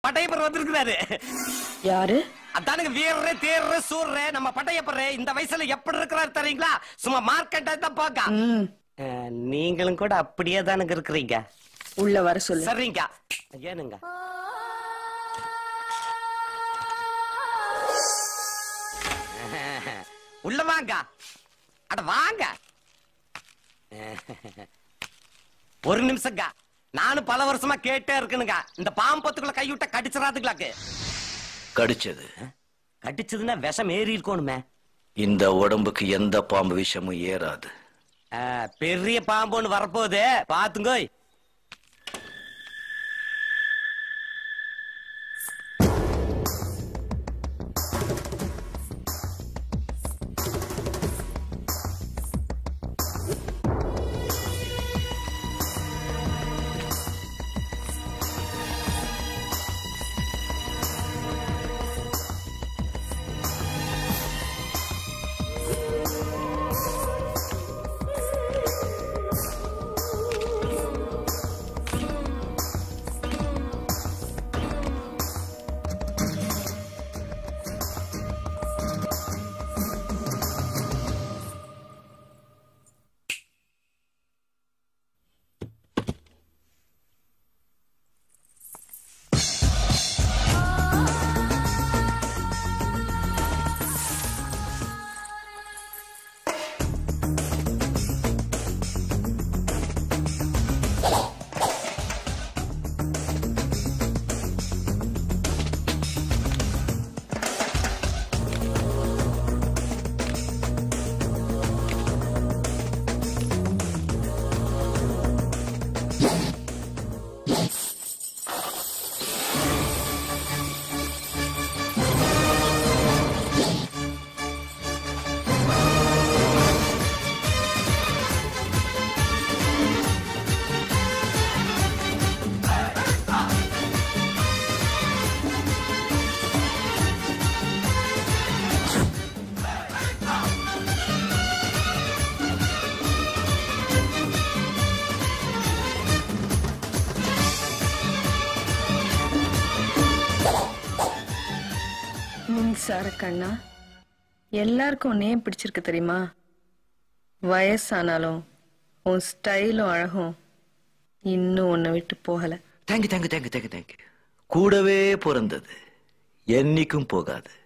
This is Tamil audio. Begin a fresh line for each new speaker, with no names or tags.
பட்டையப்பர் வந்திருக்கிறாரு
யாரு
அதானுங்க வீரரே தேர்ற சூர்ற நம்ம பட்டையப்பர் இந்த வயசுல எப்படி இருக்கிறாரு தெரியுங்களா சும்மா மார்க்கெட்டை தான் பாக்க
ம்
நீங்களும் கூட அப்படியே தானுங்க இருக்கிறீங்க
உள்ள வர சொல்லு
சரிங்க ஏனுங்க உள்ள வாங்க அட வாங்க ஒரு நிமிஷங்க நானும் பல வருஷமா கேட்டே இருக்கணுங்க இந்த பாம்பத்துக்குள்ள கைவிட்ட கடிச்சிடாதுங்களாக்கு
கடிச்சது
கடிச்சதுன்னா விஷம் ஏறி இருக்கணுமே
இந்த உடம்புக்கு எந்த பாம்பு விஷமும் ஏறாது
ஆ, பெரிய பாம்பு ஒண்ணு வரப்போகுது பாத்துங்கோய்
மின்சார கண்ணா எல்லாருக்கும் உன்னையே பிடிச்சிருக்கு தெரியுமா வயசானாலும் உன் ஸ்டைலும் அழகும் இன்னும் உன்னை விட்டு போகல
thank you thank you thank you thank you thank you கூடவே பிறந்தது என்னைக்கும் போகாது